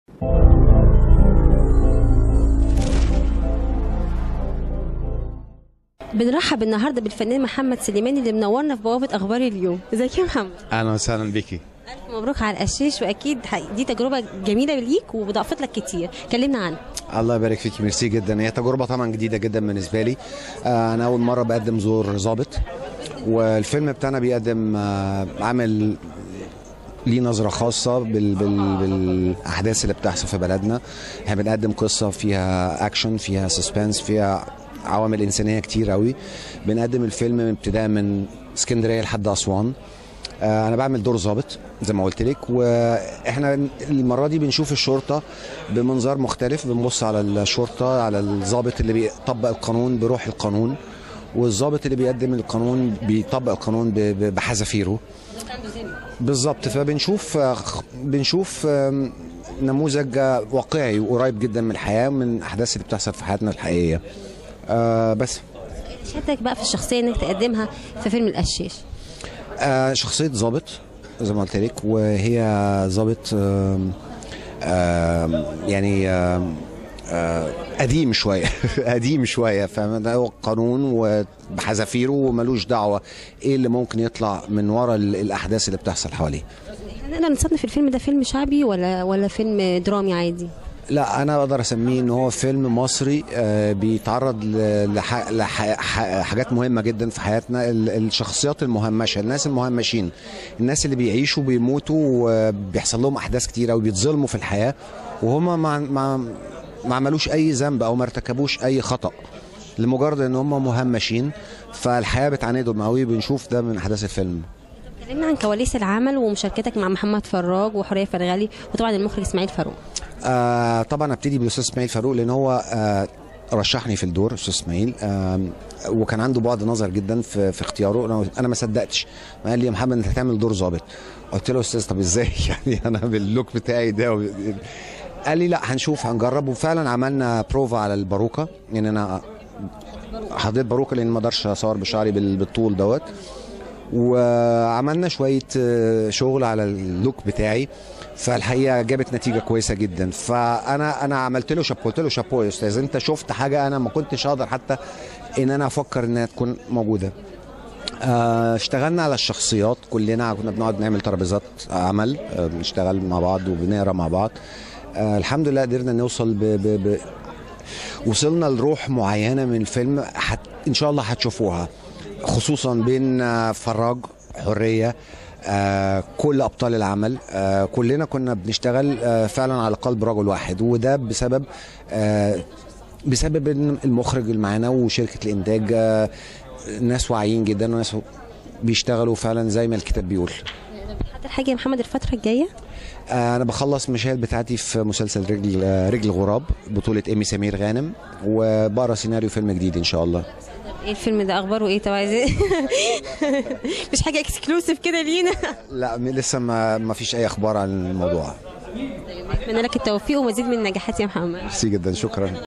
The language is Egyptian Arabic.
بنرحب النهارده بالفنان محمد سليماني اللي منورنا في بوابه اخبار اليوم ازيك يا محمد اهلا وسهلا بيكي الف مبروك على القشيش واكيد دي تجربه جميله ليك وضافت لك كتير كلمنا عنها الله يبارك فيكي ميرسي جدا هي تجربه طبعا جديده جدا بالنسبه لي آه، انا اول مره بقدم زور ظابط والفيلم بتاعنا بيقدم آه، عامل ليه نظرة خاصة بال... بال... بالأحداث اللي بتحصل في بلدنا احنا بنقدم قصة فيها أكشن فيها سسبنس فيها عوامل إنسانية كتير قوي بنقدم الفيلم من ابتداء من اسكندرية لحد أسوان آه، انا بعمل دور ظابط زي ما قلت لك واحنا المره دي بنشوف الشرطه بمنظار مختلف بنبص على الشرطه على الظابط اللي بيطبق القانون بروح القانون والظابط اللي بيقدم القانون بيطبق القانون ب- ب- بحذافيره بالظبط فبنشوف بنشوف آم، نموذج واقعي وقريب جدا من الحياه من الاحداث اللي بتحصل في حياتنا الحقيقيه آه بس شدك بقى في الشخصيه انك تقدمها في فيلم القشيش آه شخصية ضابط زي ما قلت لك وهي ضابط آم، آم، يعني آم، آه، قديم شوية قديم شوية فاهم ده هو قانون وبحذافيره وملوش دعوة ايه اللي ممكن يطلع من ورا ال- الأحداث اللي بتحصل حواليه احنا نقدر نصنف الفيلم ده فيلم شعبي ولا ولا فيلم درامي عادي لا انا اقدر اسميه ان هو فيلم مصري آه، بيتعرض ل- لح- لح- ح- حاجات مهمه جدا في حياتنا ال- الشخصيات المهمشه الناس المهمشين الناس اللي بيعيشوا بيموتوا وبيحصل لهم احداث كتيره وبيتظلموا في الحياه وهم ما ما ما عملوش اي ذنب او ما ارتكبوش اي خطا لمجرد ان هم مهمشين فالحياه بتعاندهم قوي بنشوف ده من احداث الفيلم كلمنا عن كواليس العمل ومشاركتك مع محمد فراج وحوريه فرغلي وطبعا المخرج اسماعيل فاروق آه طبعا ابتدي بالاستاذ اسماعيل فاروق لان هو آه رشحني في الدور استاذ اسماعيل آه وكان عنده بعد نظر جدا في, في اختياره انا انا ما صدقتش قال لي يا محمد انت هتعمل دور ظابط قلت له استاذ طب ازاي يعني انا باللوك بتاعي ده و... قال لي لا هنشوف هنجرب وفعلا عملنا بروفا على الباروكه يعني انا حطيت باروكه لان ما اقدرش اصور بشعري بال- بالطول دوت وعملنا شويه آه، شغل على اللوك بتاعي فالحقيقه جابت نتيجه كويسه جدا فانا انا عملت له شابو قلت له شابو يا استاذ انت شفت حاجه انا ما كنتش اقدر حتى ان انا افكر انها تكون موجوده آه، اشتغلنا على الشخصيات كلنا كنا بنقعد نعمل ترابيزات عمل آه، بنشتغل مع بعض وبنقرا مع بعض آه، الحمد لله قدرنا نوصل ب... ب... ب... وصلنا لروح معينه من الفيلم حت... ان شاء الله هتشوفوها خصوصا بين آه، فراج حريه آه كل ابطال العمل آه كلنا كنا بنشتغل آه فعلا على قلب رجل واحد وده بسبب آه بسبب ان المخرج اللي معانا وشركه الانتاج آه ناس واعيين جدا وناس بيشتغلوا فعلا زي ما الكتاب بيقول حتى الحاجه يا محمد الفتره الجايه آه، انا بخلص مشاهد بتاعتي في مسلسل رجل آه، رجل غراب بطولة ايمي سمير غانم وبقرا سيناريو فيلم جديد ان شاء الله ايه الفيلم ده اخباره ايه طب عايز مش حاجه اكسكلوسيف كده لينا لا م- لسه ما ما فيش اي اخبار عن الموضوع اتمنى لك التوفيق ومزيد من النجاحات يا محمد ميرسي جدا شكرا